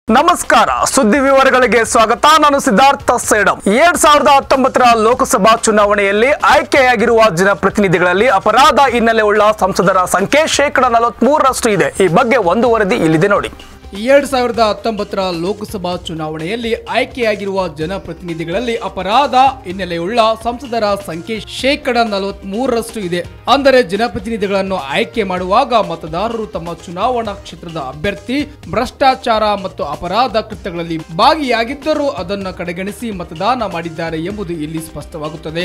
ನಮಸ್ಕಾರ ಸುದ್ದಿ ವಿವರಗಳಿಗೆ ಸ್ವಾಗತ ನಾನು ಸಿದ್ಧಾರ್ಥ ಸೇಡಂ ಎರಡ್ ಸಾವಿರದ ಹತ್ತೊಂಬತ್ತರ ಲೋಕಸಭಾ ಚುನಾವಣೆಯಲ್ಲಿ ಆಯ್ಕೆಯಾಗಿರುವ ಜನಪ್ರತಿನಿಧಿಗಳಲ್ಲಿ ಅಪರಾಧ ಹಿನ್ನೆಲೆ ಉಳ್ಳ ಸಂಸದರ ಸಂಖ್ಯೆ ಶೇಕಡ ನಲವತ್ಮೂರರಷ್ಟು ಇದೆ ಈ ಬಗ್ಗೆ ಒಂದು ವರದಿ ಇಲ್ಲಿದೆ ನೋಡಿ ಎರಡ್ ಸಾವಿರದ ಹತ್ತೊಂಬತ್ತರ ಲೋಕಸಭಾ ಚುನಾವಣೆಯಲ್ಲಿ ಆಯ್ಕೆಯಾಗಿರುವ ಜನಪ್ರತಿನಿಧಿಗಳಲ್ಲಿ ಅಪರಾಧ ಹಿನ್ನೆಲೆಯುಳ್ಳ ಸಂಸದರ ಸಂಖ್ಯೆ ಶೇಕಡ ನಲವತ್ಮೂರರಷ್ಟು ಇದೆ ಅಂದರೆ ಜನಪ್ರತಿನಿಧಿಗಳನ್ನು ಆಯ್ಕೆ ಮಾಡುವಾಗ ಮತದಾರರು ತಮ್ಮ ಚುನಾವಣಾ ಕ್ಷೇತ್ರದ ಅಭ್ಯರ್ಥಿ ಭ್ರಷ್ಟಾಚಾರ ಮತ್ತು ಅಪರಾಧ ಕೃತ್ಯಗಳಲ್ಲಿ ಭಾಗಿಯಾಗಿದ್ದರೂ ಅದನ್ನು ಕಡೆಗಣಿಸಿ ಮತದಾನ ಮಾಡಿದ್ದಾರೆ ಎಂಬುದು ಇಲ್ಲಿ ಸ್ಪಷ್ಟವಾಗುತ್ತದೆ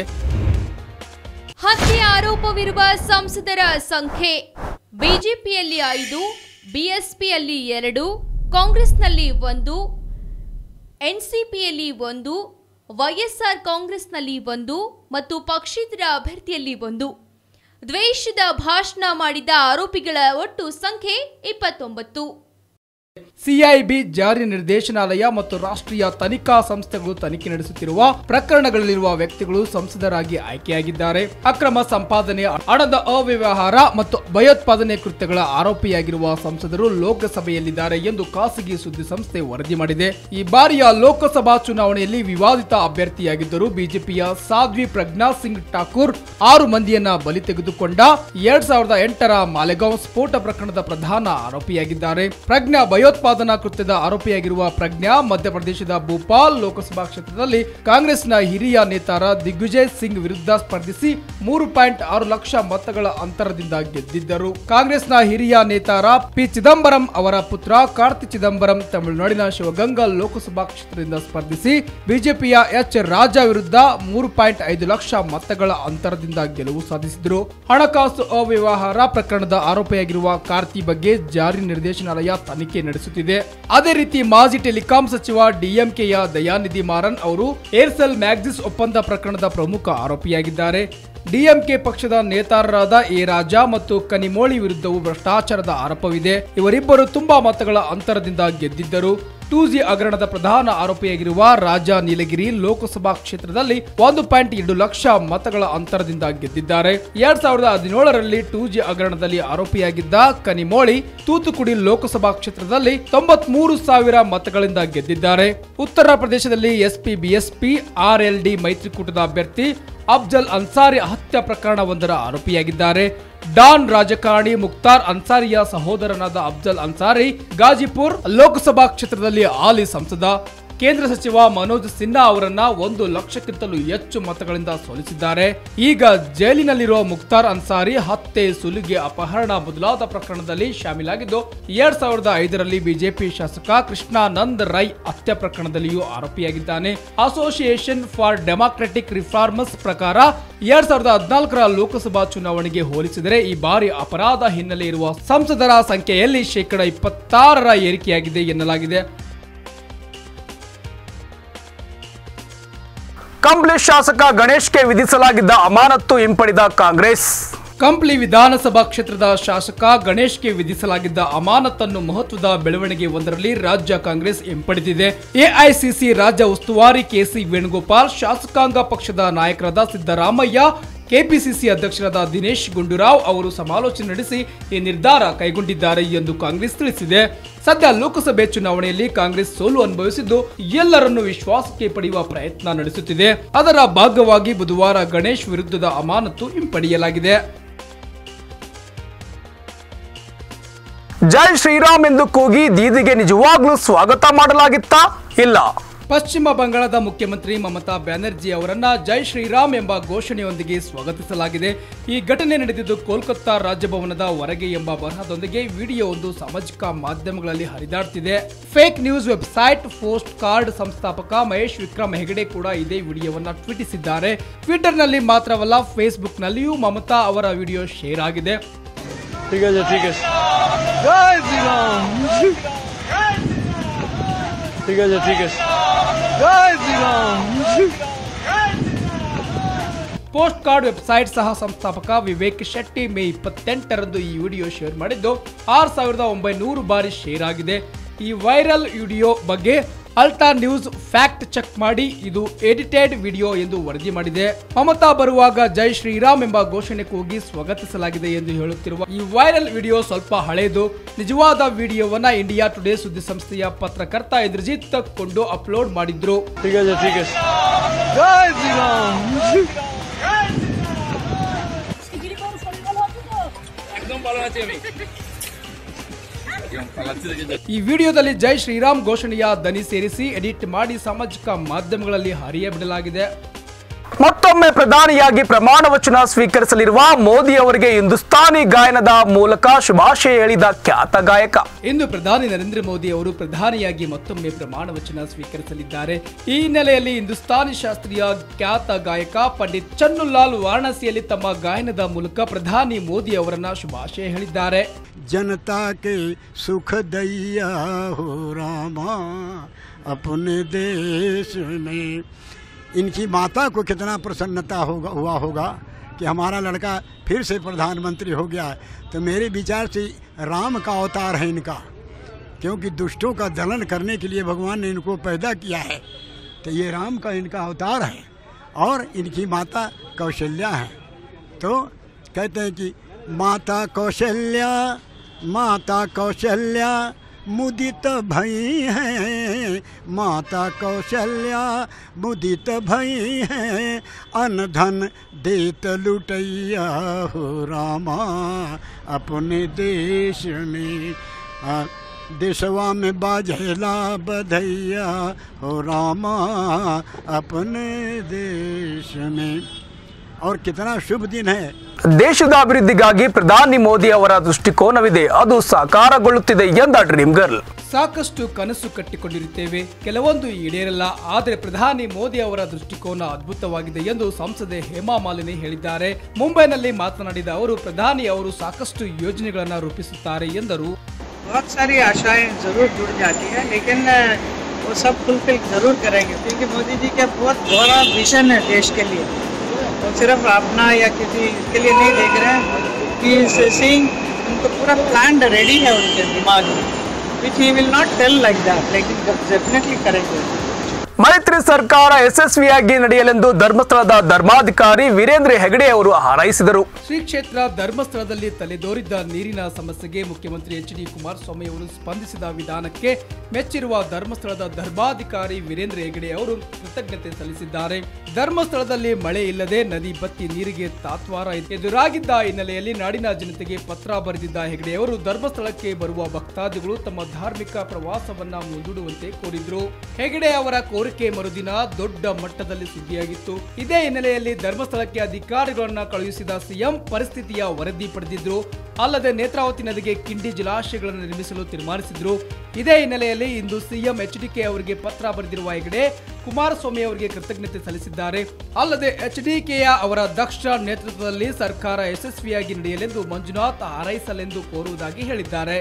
ಹತ್ಯೆ ಆರೋಪವಿರುವ ಸಂಸದರ ಸಂಖ್ಯೆ ಬಿಜೆಪಿಯಲ್ಲಿ ಐದು ಬಿಎಸ್ಪಿಯಲ್ಲಿ ಎರಡು ಕಾಂಗ್ರೆಸ್ನಲ್ಲಿ ಒಂದು ಎನ್ಸಿಪಿಯಲ್ಲಿ ಒಂದು ವೈಎಸ್ಆರ್ ಕಾಂಗ್ರೆಸ್ನಲ್ಲಿ ಒಂದು ಮತ್ತು ಪಕ್ಷೇತರ ಅಭ್ಯರ್ಥಿಯಲ್ಲಿ ಒಂದು ದ್ವೇಷದ ಭಾಷಣ ಮಾಡಿದ ಆರೋಪಿಗಳ ಒಟ್ಟು ಸಂಖ್ಯೆ ಇಪ್ಪತ್ತೊಂಬತ್ತು ಸಿಐಬಿ ಜಾರಿ ನಿರ್ದೇಶನಾಲಯ ಮತ್ತು ರಾಷ್ಟ್ರೀಯ ತನಿಖಾ ಸಂಸ್ಥೆಗಳು ತನಿಖೆ ನಡೆಸುತ್ತಿರುವ ಪ್ರಕರಣಗಳಲ್ಲಿರುವ ವ್ಯಕ್ತಿಗಳು ಸಂಸದರಾಗಿ ಆಯ್ಕೆಯಾಗಿದ್ದಾರೆ ಅಕ್ರಮ ಸಂಪಾದನೆ ಹಣದ ಅವ್ಯವಹಾರ ಮತ್ತು ಭಯೋತ್ಪಾದನೆ ಕೃತ್ಯಗಳ ಆರೋಪಿಯಾಗಿರುವ ಸಂಸದರು ಲೋಕಸಭೆಯಲ್ಲಿದ್ದಾರೆ ಎಂದು ಖಾಸಗಿ ಸುದ್ದಿ ಸಂಸ್ಥೆ ವರದಿ ಮಾಡಿದೆ ಈ ಬಾರಿಯ ಲೋಕಸಭಾ ಚುನಾವಣೆಯಲ್ಲಿ ವಿವಾದಿತ ಅಭ್ಯರ್ಥಿಯಾಗಿದ್ದರು ಬಿಜೆಪಿಯ ಸಾಧ್ವಿ ಪ್ರಜ್ಞಾ ಸಿಂಗ್ ಠಾಕೂರ್ ಆರು ಮಂದಿಯನ್ನ ಬಲಿ ತೆಗೆದುಕೊಂಡ ಎರಡ್ ಸಾವಿರದ ಎಂಟರ ಮಾಲೆಗಾಂವ್ ಸ್ಫೋಟ ಪ್ರಕರಣದ ಪ್ರಧಾನ ಆರೋಪಿಯಾಗಿದ್ದಾರೆ ಪ್ರಜ್ಞಾ ಭಯೋತ್ಪಾದನಾ ಕೃತ್ಯದ ಆರೋಪಿಯಾಗಿರುವ ಪ್ರಜ್ಞಾ ಮಧ್ಯಪ್ರದೇಶದ ಭೋಪಾಲ್ ಲೋಕಸಭಾ ಕ್ಷೇತ್ರದಲ್ಲಿ ಕಾಂಗ್ರೆಸ್ನ ಹಿರಿಯ ನೇತಾರ ದಿಗ್ವಿಜಯ್ ಸಿಂಗ್ ವಿರುದ್ಧ ಸ್ಪರ್ಧಿಸಿ ಮೂರು ಪಾಯಿಂಟ್ ಆರು ಲಕ್ಷ ಮತಗಳ ಅಂತರದಿಂದ ಗೆದ್ದಿದ್ದರು ಕಾಂಗ್ರೆಸ್ನ ಹಿರಿಯ ನೇತಾರ ಪಿ ಚಿದಂಬರಂ ಅವರ ಪುತ್ರ ಕಾರ್ತಿ ಚಿದಂಬರಂ ತಮಿಳುನಾಡಿನ ಶಿವಗಂಗಾ ಲೋಕಸಭಾ ಕ್ಷೇತ್ರದಿಂದ ಸ್ಪರ್ಧಿಸಿ ಬಿಜೆಪಿಯ ಎಚ್ ರಾಜ ವಿರುದ್ಧ ಮೂರು ಪಾಯಿಂಟ್ ಐದು ಲಕ್ಷ ಮತಗಳ ಅಂತರದಿಂದ ಗೆಲುವು ಸಾಧಿಸಿದರು ಹಣಕಾಸು ಅವ್ಯವಹಾರ ಪ್ರಕರಣದ ಆರೋಪಿಯಾಗಿರುವ ಕಾರ್ತಿ ಬಗ್ಗೆ ಜಾರಿ ನಿರ್ದೇಶನಾಲಯ ತನಿಖೆ ನಡೆಸುತ್ತಿದೆ ಅದೇ ರೀತಿ ಮಾಜಿ ಟೆಲಿಕಾಂ ಸಚಿವ ಡಿಎಂಕೆಯ ದಯಾನಿಧಿ ಮಾರನ್ ಅವರು ಏರ್ಸೆಲ್ ಮ್ಯಾಗ್ಸಿಸ್ ಒಪ್ಪಂದ ಪ್ರಕರಣದ ಪ್ರಮುಖ ಆರೋಪಿಯಾಗಿದ್ದಾರೆ ಡಿಎಂಕೆ ಪಕ್ಷದ ನೇತಾರರಾದ ಎ ರಾಜಾ ಮತ್ತು ಕನಿಮೋಳಿ ವಿರುದ್ಧವೂ ಭ್ರಷ್ಟಾಚಾರದ ಆರೋಪವಿದೆ ಇವರಿಬ್ಬರು ತುಂಬಾ ಮತಗಳ ಅಂತರದಿಂದ ಗೆದ್ದಿದ್ದರು ಟೂ ಜಿ ಹಗರಣದ ಪ್ರಧಾನ ಆರೋಪಿಯಾಗಿರುವ ರಾಜ ನೀಲಗಿರಿ ಲೋಕಸಭಾ ಕ್ಷೇತ್ರದಲ್ಲಿ ಒಂದು ಪಾಯಿಂಟ್ ಎರಡು ಲಕ್ಷ ಮತಗಳ ಅಂತರದಿಂದ ಗೆದ್ದಿದ್ದಾರೆ ಎರಡ್ ಸಾವಿರದ ಹದಿನೇಳರಲ್ಲಿ ಟೂ ಜಿ ಹಗರಣದಲ್ಲಿ ಆರೋಪಿಯಾಗಿದ್ದ ಕನಿಮೋಳಿ ತೂತುಕುಡಿ ಲೋಕಸಭಾ ಕ್ಷೇತ್ರದಲ್ಲಿ ತೊಂಬತ್ಮೂರು ಸಾವಿರ ಮತಗಳಿಂದ ಗೆದ್ದಿದ್ದಾರೆ ಉತ್ತರ ಪ್ರದೇಶದಲ್ಲಿ ಎಸ್ಪಿ ಬಿಎಸ್ಪಿ ಆರ್ಎಲ್ಡಿ ಮೈತ್ರಿಕೂಟದ ಅಭ್ಯರ್ಥಿ ಅಫ್ಜಲ್ ಅನ್ಸಾರಿ ಹತ್ಯೆ ಪ್ರಕರಣವೊಂದರ ಆರೋಪಿಯಾಗಿದ್ದಾರೆ ಡಾನ್ ರಾಜಕಾರಣಿ ಮುಕ್ತಾರ್ ಅನ್ಸಾರಿಯ ಸಹೋದರನಾದ ಅಫ್ಜಲ್ ಅನ್ಸಾರಿ ಗಾಜಿಪುರ್ ಲೋಕಸಭಾ ಕ್ಷೇತ್ರದಲ್ಲಿ ಹಾಲಿ ಸಂಸದ ಕೇಂದ್ರ ಸಚಿವ ಮನೋಜ್ ಸಿನ್ಹಾ ಅವರನ್ನ ಒಂದು ಲಕ್ಷಕ್ಕಿಂತಲೂ ಹೆಚ್ಚು ಮತಗಳಿಂದ ಸೋಲಿಸಿದ್ದಾರೆ ಈಗ ಜೈಲಿನಲ್ಲಿರುವ ಮುಕ್ತಾರ್ ಅನ್ಸಾರಿ ಹತ್ಯೆ ಸುಲಿಗೆ ಅಪಹರಣ ಮೊದಲಾದ ಪ್ರಕರಣದಲ್ಲಿ ಶಾಮೀಲಾಗಿದ್ದು ಎರಡ್ ಸಾವಿರದ ಐದರಲ್ಲಿ ಬಿಜೆಪಿ ಶಾಸಕ ಕೃಷ್ಣಾನಂದ್ ರೈ ಹತ್ಯೆ ಪ್ರಕರಣದಲ್ಲಿಯೂ ಆರೋಪಿಯಾಗಿದ್ದಾನೆ ಅಸೋಸಿಯೇಷನ್ ಫಾರ್ ಡೆಮಾಕ್ರೆಟಿಕ್ ರಿಫಾರ್ಮರ್ಸ್ ಪ್ರಕಾರ ಎರಡ್ ಸಾವಿರದ ಹದಿನಾಲ್ಕರ ಲೋಕಸಭಾ ಚುನಾವಣೆಗೆ ಹೋಲಿಸಿದರೆ ಈ ಬಾರಿ ಅಪರಾಧ ಹಿನ್ನೆಲೆ ಇರುವ ಸಂಸದರ ಸಂಖ್ಯೆಯಲ್ಲಿ ಶೇಕಡ ಇಪ್ಪತ್ತಾರರ ಏರಿಕೆಯಾಗಿದೆ ಎನ್ನಲಾಗಿದೆ ಕಂಪ್ಲಿ ಶಾಸಕ ಗಣೇಶ್ಗೆ ವಿಧಿಸಲಾಗಿದ್ದ ಅಮಾನತ್ತು ಹಿಂಪಡೆದ ಕಾಂಗ್ರೆಸ್ ಕಂಪ್ಲಿ ವಿಧಾನಸಭಾ ಕ್ಷೇತ್ರದ ಶಾಸಕ ಗಣೇಶ್ಗೆ ವಿಧಿಸಲಾಗಿದ್ದ ಅಮಾನತನ್ನು ಮಹತ್ವದ ಬೆಳವಣಿಗೆ ಒಂದರಲ್ಲಿ ರಾಜ್ಯ ಕಾಂಗ್ರೆಸ್ ಹಿಂಪಡೆದಿದೆ ಎಐಸಿಸಿ ರಾಜ್ಯ ಉಸ್ತುವಾರಿ ಕೆಸಿ ವೇಣುಗೋಪಾಲ್ ಶಾಸಕಾಂಗ ಪಕ್ಷದ ನಾಯಕರಾದ ಸಿದ್ದರಾಮಯ್ಯ ಕೆಪಿಸಿಸಿ ಅಧ್ಯಕ್ಷರಾದ ದಿನೇಶ್ ಗುಂಡೂರಾವ್ ಅವರು ಸಮಾಲೋಚನೆ ನಡೆಸಿ ಈ ನಿರ್ಧಾರ ಕೈಗೊಂಡಿದ್ದಾರೆ ಎಂದು ಕಾಂಗ್ರೆಸ್ ತಿಳಿಸಿದೆ ಸದ್ಯ ಲೋಕಸಭೆ ಚುನಾವಣೆಯಲ್ಲಿ ಕಾಂಗ್ರೆಸ್ ಸೋಲು ಅನುಭವಿಸಿದ್ದು ಎಲ್ಲರನ್ನು ವಿಶ್ವಾಸಕ್ಕೆ ಪಡೆಯುವ ಪ್ರಯತ್ನ ನಡೆಸುತ್ತಿದೆ ಅದರ ಭಾಗವಾಗಿ ಬುಧವಾರ ಗಣೇಶ್ ವಿರುದ್ಧದ ಅಮಾನತು ಹಿಂಪಡೆಯಲಾಗಿದೆ ಜೈ ಶ್ರೀರಾಮ್ ಎಂದು ಕೂಗಿ ದೀದಿಗೆ ನಿಜವಾಗ್ಲೂ ಸ್ವಾಗತ ಮಾಡಲಾಗಿತ್ತಾ ಇಲ್ಲ ಪಶ್ಚಿಮ ಬಂಗಾಳದ ಮುಖ್ಯಮಂತ್ರಿ ಮಮತಾ ಬ್ಯಾನರ್ಜಿ ಅವರನ್ನ ಜೈ ಶ್ರೀರಾಮ್ ಎಂಬ ಘೋಷಣೆಯೊಂದಿಗೆ ಸ್ವಾಗತಿಸಲಾಗಿದೆ ಈ ಘಟನೆ ನಡೆದಿದ್ದು ಕೋಲ್ಕತ್ತಾ ರಾಜಭವನದ ಹೊರಗೆ ಎಂಬ ಬರಹದೊಂದಿಗೆ ವಿಡಿಯೋ ಒಂದು ಸಾಮಾಜಿಕ ಮಾಧ್ಯಮಗಳಲ್ಲಿ ಹರಿದಾಡ್ತಿದೆ fake news website post card ಸಂಸ್ಥಾಪಕ ಮಹೇಶ್ ವಿಕ್ರಮ್ ಹೆಗಡೆ ಕೂಡ ಇದೇ ವಿಡಿಯೋವನ್ನ ಟ್ವೀಟಿಸಿದ್ದಾರೆ ಟ್ವಿಟರ್ನಲ್ಲಿ ಮಾತ್ರವಲ್ಲ ಫೇಸ್ಬುಕ್ನಲ್ಲಿಯೂ ಮಮತಾ ಅವರ ವಿಡಿಯೋ ಶೇರ್ ಆಗಿದೆ ঠিক আছে ঠিক আছে জয় শ্রীরাম ঠিক আছে ঠিক আছে জয় শ্রীরাম ಪೋಸ್ಟ್ ಕಾರ್ಡ್ ವೆಬ್ಸೈಟ್ ಸಹ ಸಂಸ್ಥಾಪಕ ವಿವೇಕ್ ಶೆಟ್ಟಿ ಮೇ ಇಪ್ಪತ್ತೆಂಟರಂದು ಈ ವಿಡಿಯೋ ಶೇರ್ ಮಾಡಿದ್ದು ಆರು ಸಾವಿರದ ಒಂಬೈನೂರು ಬಾರಿ ಶೇರ್ ಆಗಿದೆ ಈ ವೈರಲ್ ವಿಡಿಯೋ ಬಗ್ಗೆ ಅಲ್ಟಾ ನ್ಯೂಸ್ ಫ್ಯಾಕ್ಟ್ ಚೆಕ್ ಮಾಡಿ ಇದು ಎಡಿಟೆಡ್ ವಿಡಿಯೋ ಎಂದು ವರದಿ ಮಾಡಿದೆ ಮಮತಾ ಬರುವಾಗ ಜೈ ಶ್ರೀರಾಮ್ ಎಂಬ ಘೋಷಣೆ ಕೂಗಿ ಸ್ವಾಗತಿಸಲಾಗಿದೆ ಎಂದು ಹೇಳುತ್ತಿರುವ ಈ ವೈರಲ್ ವಿಡಿಯೋ ಸ್ವಲ್ಪ ಹಳೆಯದು ನಿಜವಾದ ವಿಡಿಯೋವನ್ನ ಇಂಡಿಯಾ ಟುಡೇ ಸುದ್ದಿ ಸಂಸ್ಥೆಯ ಪತ್ರಕರ್ತ ಇಂದ್ರಜಿತ್ ಕೊಂಡು ಅಪ್ಲೋಡ್ ಮಾಡಿದ್ರು ठीक है ठीक है जय श्री राम ಈ ವಿಡಿಯೋದಲ್ಲಿ ಜೈ ಶ್ರೀರಾಮ್ ಘೋಷಣೆಯ ದನಿ ಸೇರಿಸಿ ಎಡಿಟ್ ಮಾಡಿ ಸಾಮಾಜಿಕ ಮಾಧ್ಯಮಗಳಲ್ಲಿ ಹರಿಯ ಬಿಡಲಾಗಿದೆ ಮತ್ತೊಮ್ಮೆ ಪ್ರಧಾನಿಯಾಗಿ ಪ್ರಮಾಣ ವಚನ ಸ್ವೀಕರಿಸಲಿರುವ ಮೋದಿ ಅವರಿಗೆ ಹಿಂದೂಸ್ತಾನಿ ಗಾಯನದ ಮೂಲಕ ಶುಭಾಶಯ ಹೇಳಿದ ಖ್ಯಾತ ಗಾಯಕ ಇಂದು ಪ್ರಧಾನಿ ನರೇಂದ್ರ ಮೋದಿ ಅವರು ಪ್ರಧಾನಿಯಾಗಿ ಮತ್ತೊಮ್ಮೆ ಪ್ರಮಾಣ ವಚನ ಸ್ವೀಕರಿಸಲಿದ್ದಾರೆ ಈ ಹಿನ್ನೆಲೆಯಲ್ಲಿ ಹಿಂದೂಸ್ತಾನಿ ಶಾಸ್ತ್ರೀಯ ಖ್ಯಾತ ಗಾಯಕ ಪಂಡಿತ್ ಚನ್ನುಲಾಲ್ ವಾರಾಣಸಿಯಲ್ಲಿ ತಮ್ಮ ಗಾಯನದ ಮೂಲಕ ಪ್ರಧಾನಿ ಮೋದಿ ಅವರನ್ನ ಶುಭಾಶಯ ಹೇಳಿದ್ದಾರೆ जनता के सुख दैया हो रामा अपने देश में इनकी माता को कितना प्रसन्नता होगा हुआ होगा कि हमारा लड़का फिर से प्रधानमंत्री हो गया है तो मेरे विचार से राम का अवतार है इनका क्योंकि दुष्टों का दलन करने के लिए भगवान ने इनको पैदा किया है तो ये राम का इनका अवतार है और इनकी माता कौशल्या है तो कहते हैं कि माता कौशल्या माता कौशल्या मुदित भई है माता कौशल्या मुदित भई है अन धन देत लुटैया हो रामा अपने देश में आ, देशवा में बाजेला बधैया हो रामा अपने देश में और कितना शुभ दिन है ದೇಶದ ಅಭಿವೃದ್ಧಿಗಾಗಿ ಪ್ರಧಾನಿ ಮೋದಿ ಅವರ ದೃಷ್ಟಿಕೋನವಿದೆ ಅದು ಸಾಕಾರಗೊಳ್ಳುತ್ತಿದೆ ಎಂದ ಡ್ರೀಮ್ ಗರ್ಲ್ ಸಾಕಷ್ಟು ಕನಸು ಕಟ್ಟಿಕೊಂಡಿರುತ್ತೇವೆ ಕೆಲವೊಂದು ಈಡೇರಲ್ಲ ಆದರೆ ಪ್ರಧಾನಿ ಮೋದಿ ಅವರ ದೃಷ್ಟಿಕೋನ ಅದ್ಭುತವಾಗಿದೆ ಎಂದು ಸಂಸದೆ ಹೇಮಾ ಮಾಲಿನಿ ಹೇಳಿದ್ದಾರೆ ಮುಂಬೈನಲ್ಲಿ ಮಾತನಾಡಿದ ಅವರು ಪ್ರಧಾನಿ ಅವರು ಸಾಕಷ್ಟು ಯೋಜನೆಗಳನ್ನು ರೂಪಿಸುತ್ತಾರೆ ಎಂದರು बहुत सारी आशाएं ज़रूर जुड़ जाती हैं लेकिन अ, वो सब फुलफिल ज़रूर करेंगे क्योंकि मोदी जी का बहुत बड़ा विजन है देश के लिए वो सिर्फ अपना या किसी के लिए नहीं देख रहे हैं कि सीइंग उनको पूरा प्लान रेडी है उनके दिमाग में which he will not tell like that लेकिन डेफिनेटली करेंगे ಮೈತ್ರಿ ಸರ್ಕಾರ ಯಶಸ್ವಿಯಾಗಿ ನಡೆಯಲೆಂದು ಧರ್ಮಸ್ಥಳದ ಧರ್ಮಾಧಿಕಾರಿ ವೀರೇಂದ್ರ ಹೆಗಡೆ ಅವರು ಹಾರೈಸಿದರು ಶ್ರೀ ಕ್ಷೇತ್ರ ಧರ್ಮಸ್ಥಳದಲ್ಲಿ ತಲೆದೋರಿದ್ದ ನೀರಿನ ಸಮಸ್ಯೆಗೆ ಮುಖ್ಯಮಂತ್ರಿ ಎಚ್ ಡಿ ಕುಮಾರಸ್ವಾಮಿ ಅವರು ಸ್ಪಂದಿಸಿದ ವಿಧಾನಕ್ಕೆ ಮೆಚ್ಚಿರುವ ಧರ್ಮಸ್ಥಳದ ಧರ್ಮಾಧಿಕಾರಿ ವೀರೇಂದ್ರ ಹೆಗಡೆ ಅವರು ಕೃತಜ್ಞತೆ ಸಲ್ಲಿಸಿದ್ದಾರೆ ಧರ್ಮಸ್ಥಳದಲ್ಲಿ ಮಳೆ ಇಲ್ಲದೆ ನದಿ ಬತ್ತಿ ನೀರಿಗೆ ತಾತ್ವಾರ ಎದುರಾಗಿದ್ದ ಹಿನ್ನೆಲೆಯಲ್ಲಿ ನಾಡಿನ ಜನತೆಗೆ ಪತ್ರ ಬರೆದಿದ್ದ ಹೆಗಡೆ ಅವರು ಧರ್ಮಸ್ಥಳಕ್ಕೆ ಬರುವ ಭಕ್ತಾದಿಗಳು ತಮ್ಮ ಧಾರ್ಮಿಕ ಪ್ರವಾಸವನ್ನ ಮುಂದೂಡುವಂತೆ ಕೋರಿದ್ರು ಹೆಗಡೆ ಅವರ ಕೋರಿಕೆ ಮರುದಿನ ದೊಡ್ಡ ಮಟ್ಟದಲ್ಲಿ ಸುದ್ದಿಯಾಗಿತ್ತು ಇದೇ ಹಿನ್ನೆಲೆಯಲ್ಲಿ ಧರ್ಮಸ್ಥಳಕ್ಕೆ ಅಧಿಕಾರಿಗಳನ್ನ ಕಳುಹಿಸಿದ ಸಿಎಂ ಪರಿಸ್ಥಿತಿಯ ವರದಿ ಪಡೆದಿದ್ರು ಅಲ್ಲದೆ ನೇತ್ರಾವತಿ ನದಿಗೆ ಕಿಂಡಿ ಜಲಾಶಯಗಳನ್ನು ನಿರ್ಮಿಸಲು ತೀರ್ಮಾನಿಸಿದ್ರು ಇದೇ ಹಿನ್ನೆಲೆಯಲ್ಲಿ ಇಂದು ಸಿಎಂ ಎಚ್ ಡಿಕೆ ಅವರಿಗೆ ಪತ್ರ ಬರೆದಿರುವ ಹೆಗಡೆ ಕುಮಾರಸ್ವಾಮಿ ಅವರಿಗೆ ಕೃತಜ್ಞತೆ ಸಲ್ಲಿಸಿದ್ದಾರೆ ಅಲ್ಲದೆ ಎಚ್ ಡಿಕೆಯ ಅವರ ದಕ್ಷ ನೇತೃತ್ವದಲ್ಲಿ ಸರ್ಕಾರ ಯಶಸ್ವಿಯಾಗಿ ನಡೆಯಲೆಂದು ಮಂಜುನಾಥ್ ಹಾರೈಸಲೆಂದು ಕೋರುವುದಾಗಿ ಹೇಳಿದ್ದಾರೆ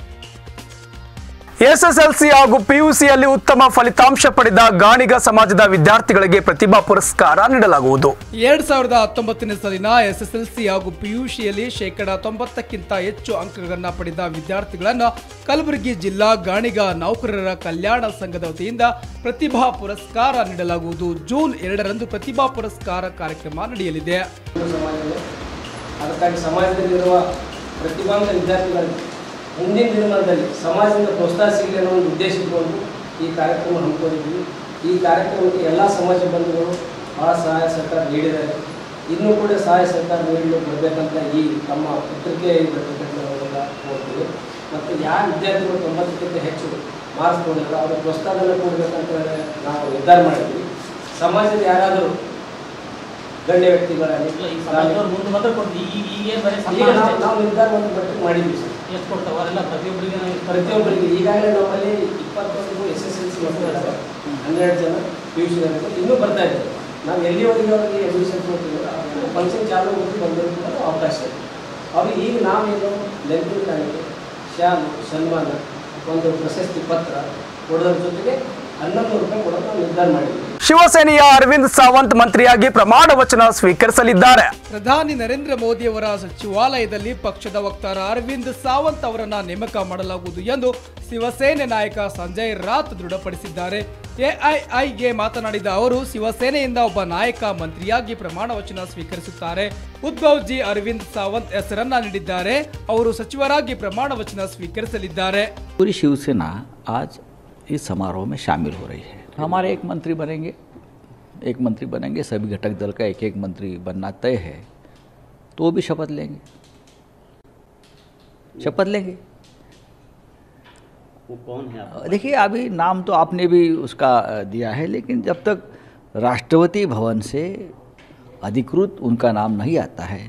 ಎಸ್ಎಸ್ಎಲ್ಸಿ ಹಾಗೂ ಪಿಯುಸಿಯಲ್ಲಿ ಉತ್ತಮ ಫಲಿತಾಂಶ ಪಡೆದ ಗಾಣಿಗ ಸಮಾಜದ ವಿದ್ಯಾರ್ಥಿಗಳಿಗೆ ಪ್ರತಿಭಾ ಪುರಸ್ಕಾರ ನೀಡಲಾಗುವುದು ಎರಡ್ ಸಾವಿರದ ಹತ್ತೊಂಬತ್ತನೇ ಸಾಲಿನ ಎಸ್ಎಸ್ಎಲ್ಸಿ ಹಾಗೂ ಪಿಯುಸಿಯಲ್ಲಿ ಶೇಕಡ ತೊಂಬತ್ತಕ್ಕಿಂತ ಹೆಚ್ಚು ಅಂಕಗಳನ್ನ ಪಡೆದ ವಿದ್ಯಾರ್ಥಿಗಳನ್ನ ಕಲಬುರಗಿ ಜಿಲ್ಲಾ ಗಾಣಿಗ ನೌಕರರ ಕಲ್ಯಾಣ ಸಂಘದ ವತಿಯಿಂದ ಪ್ರತಿಭಾ ಪುರಸ್ಕಾರ ನೀಡಲಾಗುವುದು ಜೂನ್ ಎರಡರಂದು ಪ್ರತಿಭಾ ಪುರಸ್ಕಾರ ಕಾರ್ಯಕ್ರಮ ನಡೆಯಲಿದೆ ಸಮಾಜದಲ್ಲಿ ಅದಕ್ಕಾಗಿ ಸಮಾಜದಲ್ಲಿರುವ ಪ್ರತಿಭಾಂತ ವಿದ್ಯಾರ್ಥಿಗಳಿಗೆ ಮುಂದಿನ ದಿನಮಾನದಲ್ಲಿ ಸಮಾಜದಿಂದ ಪ್ರೋತ್ಸಾಹ ಸಿಗಲಿ ಅನ್ನೋ ಒಂದು ಉದ್ದೇಶ ಇಟ್ಕೊಂಡು ಈ ಕಾರ್ಯಕ್ರಮ ಹಮ್ಮಿಕೊಂಡಿದ್ವಿ ಈ ಕಾರ್ಯಕ್ರಮಕ್ಕೆ ಎಲ್ಲ ಸಮಾಜ ಬಂಧುಗಳು ಭಾಳ ಸಹಾಯ ಸಹಕಾರ ನೀಡಿದ್ದಾರೆ ಇನ್ನೂ ಕೂಡ ಸಹಾಯ ಸಹಕಾರ ನೀಡಲು ಬರಬೇಕಂತ ಈ ತಮ್ಮ ಪತ್ರಿಕೆ ಮೂಲಕ ಹೋಗ್ತೀವಿ ಮತ್ತು ಯಾವ ವಿದ್ಯಾರ್ಥಿಗಳು ತೊಂಬತ್ತಕ್ಕಿಂತ ಹೆಚ್ಚು ಮಾರ್ಕ್ಸ್ ತೊಗೊಂಡಿಲ್ಲ ಅವರ ಪ್ರೋತ್ಸಾಹನ ಕೊಡಬೇಕಂತ ನಾವು ನಿರ್ಧಾರ ಮಾಡಿದ್ವಿ ಸಮಾಜದ ಯಾರಾದರೂ ಗಣ್ಯ ವ್ಯಕ್ತಿಗಳಲ್ಲಿ ಮುಂದೆ ಮಾತ್ರ ಕೊಡ್ತೀವಿ ಈಗ ಈಗ ಏನು ಬರೀ ಈಗ ಸನ್ಮಾನ ನಾವು ಅಷ್ಟೇ. ನಾವು ನಿರ್ಧಾರ ಒಂದು ಮಟ್ಟಿಗೆ ಮಾಡಿದ್ವಿ ಸರ್ ಎಷ್ಟು ಕೊಡ್ತಾವೆ ಅವರೆಲ್ಲ ಪ್ರತಿಯೊಬ್ಬರಿಗೆ ನಾವು ಪ್ರತಿಯೊಬ್ಬರಿಗೆ ಈಗಾಗಲೇ ನಮ್ಮಲ್ಲಿ ಇಪ್ಪತ್ತೊಂದು ಎಸ್ ಎಸ್ ಎಲ್ ಸಿ ಮಕ್ಕಳು ಇದ್ದಾರೆ ಹನ್ನೆರಡು ಜನ ಪಿ ಯು ಸಿ ಇನ್ನೂ ಬರ್ತಾ ಇದ್ದಾರೆ ನಾವು ಎಲ್ಲಿವರೆಗೆ ಅವರಿಗೆ ಅಡ್ಮಿಷನ್ ಕೊಡ್ತೀವಿ ಫಂಕ್ಷನ್ ಚಾಲು ಹೋಗಿ ಬಂದರೂ ಕೂಡ ಅವಕಾಶ ಇದೆ ಅವ್ರಿಗೆ ಈಗ ನಾವೇನು ಲೆಂತಿನ ಕಾಣಿಕೆ ಶಾಲು ಸನ್ಮಾನ ಒಂದು ಪ್ರಶಸ್ತಿ ಪತ್ರ ಕೊಡೋದ್ರ ಜೊತೆಗೆ ಹನ್ನೊಂದು ರೂಪಾಯಿ ಕೊಡೋದು ನಾವು ನಿರ್ಧಾರ ಮಾಡಿದ್ವಿ ಶಿವಸೇನೆಯ ಅರವಿಂದ್ ಸಾವಂತ್ ಮಂತ್ರಿಯಾಗಿ ಪ್ರಮಾಣ ವಚನ ಸ್ವೀಕರಿಸಲಿದ್ದಾರೆ ಪ್ರಧಾನಿ ನರೇಂದ್ರ ಮೋದಿಯವರ ಸಚಿವಾಲಯದಲ್ಲಿ ಪಕ್ಷದ ವಕ್ತಾರ ಅರವಿಂದ್ ಸಾವಂತ್ ಅವರನ್ನ ನೇಮಕ ಮಾಡಲಾಗುವುದು ಎಂದು ಶಿವಸೇನೆ ನಾಯಕ ಸಂಜಯ್ ರಾತ್ ದೃಢಪಡಿಸಿದ್ದಾರೆ ಎಐಐಗೆ ಮಾತನಾಡಿದ ಅವರು ಶಿವಸೇನೆಯಿಂದ ಒಬ್ಬ ನಾಯಕ ಮಂತ್ರಿಯಾಗಿ ಪ್ರಮಾಣ ವಚನ ಸ್ವೀಕರಿಸುತ್ತಾರೆ ಉದ್ಭವ್ ಜಿ ಅರವಿಂದ್ ಸಾವಂತ್ ಹೆಸರನ್ನ ನೀಡಿದ್ದಾರೆ ಅವರು ಸಚಿವರಾಗಿ ಪ್ರಮಾಣ ವಚನ ಸ್ವೀಕರಿಸಲಿದ್ದಾರೆ पूरी शिवसेना आज इस समारोह में शामिल हो रही है हमारे एक मंत्री बनेंगे एक मंत्री बनेंगे सभी घटक दल का एक एक मंत्री बनना तय है तो वो भी शपथ लेंगे शपथ लेंगे वो कौन है आप देखिए अभी नाम तो आपने भी उसका अ, दिया है लेकिन जब तक राष्ट्रपति भवन से अधिकृत उनका नाम नहीं आता है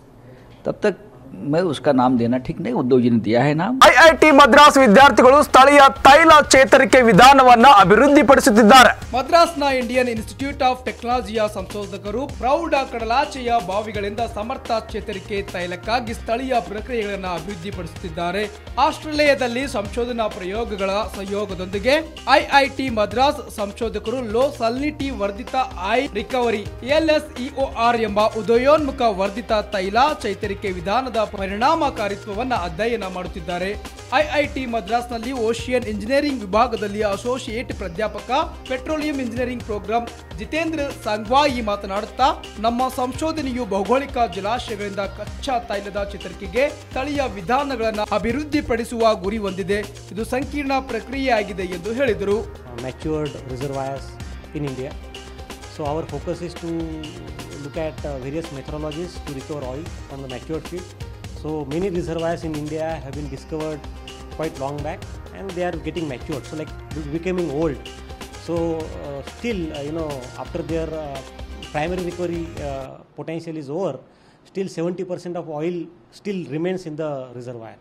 तब तक मैं उसका नाम देना ठीक नहीं उद्धव जी ने दिया है नाम ಐಐಟಿ ಮದ್ರಾಸ್ ವಿದ್ಯಾರ್ಥಿಗಳು ಸ್ಥಳೀಯ ತೈಲ ಚೇತರಿಕೆ ವಿಧಾನವನ್ನ ಅಭಿವೃದ್ಧಿಪಡಿಸುತ್ತಿದ್ದಾರೆ ಮದ್ರಾಸ್ನ ಇಂಡಿಯನ್ ಇನ್ಸ್ಟಿಟ್ಯೂಟ್ ಆಫ್ ಟೆಕ್ನಾಲಜಿಯ ಸಂಶೋಧಕರು ಪ್ರೌಢ ಕಡಲಾಚೆಯ ಬಾವಿಗಳಿಂದ ಸಮರ್ಥ ಚೇತರಿಕೆ ತೈಲಕ್ಕಾಗಿ ಸ್ಥಳೀಯ ಪ್ರಕ್ರಿಯೆಗಳನ್ನು ಅಭಿವೃದ್ಧಿಪಡಿಸುತ್ತಿದ್ದಾರೆ ಆಸ್ಟ್ರೇಲಿಯಾದಲ್ಲಿ ಸಂಶೋಧನಾ ಪ್ರಯೋಗಗಳ ಸಹಯೋಗದೊಂದಿಗೆ ಐಐಟಿ ಮದ್ರಾಸ್ ಸಂಶೋಧಕರು ಲೋ ಸಲ್ನಿಟಿ ವರ್ಧಿತ ಐ ರಿಕವರಿ ಎಲ್ಎಸ್ಇಒಆರ್ ಎಂಬ ಉದಯೋನ್ಮುಖ ವರ್ಧಿತ ತೈಲ ಚೈತರಿಕೆ ವಿಧಾನದ ಪರಿಣಾಮಕಾರಿತ್ವವನ್ನು ಅಧ್ಯಯನ ಮಾಡುತ್ತಿದ್ದಾರೆ ಐಐಟಿ ಮದ್ರಾಸ್ನಲ್ಲಿ ಓಷಿಯನ್ ಇಂಜಿನಿಯರಿಂಗ್ ವಿಭಾಗದಲ್ಲಿ ಅಸೋಸಿಯೇಟ್ ಪ್ರಾಧ್ಯಾಪಕ petroleum engineering program Jitendra Sangwai ಮಾತನಾಡುತ್ತಾ ನಮ್ಮ ಸಂಶೋಧನೆಯು ಭೌಗೋಳಿಕ ಜಲಾಶಯಗಳಿಂದ ಕಚ್ಚಾ ತೈಲದ ಚೇತರಿಕೆಗೆ ಸ್ಥಳೀಯ ವಿಧಾನಗಳನ್ನು ಅಭಿವೃದ್ಧಿಪಡಿಸುವ ಗುರಿ ಹೊಂದಿದೆ ಇದು ಸಂಕೀರ್ಣ ಪ್ರಕ್ರಿಯೆಯಾಗಿದೆ ಎಂದು ಹೇಳಿದರು matured reservoirs in India. So our focus is to look at uh, various methodologies to recover oil from the matured field. So many reservoirs in India have been discovered quite long back and they are getting matured. So like be- becoming old. So uh, still uh, you know after their uh, primary recovery uh, potential is over, still 70% of oil still remains in the reservoir.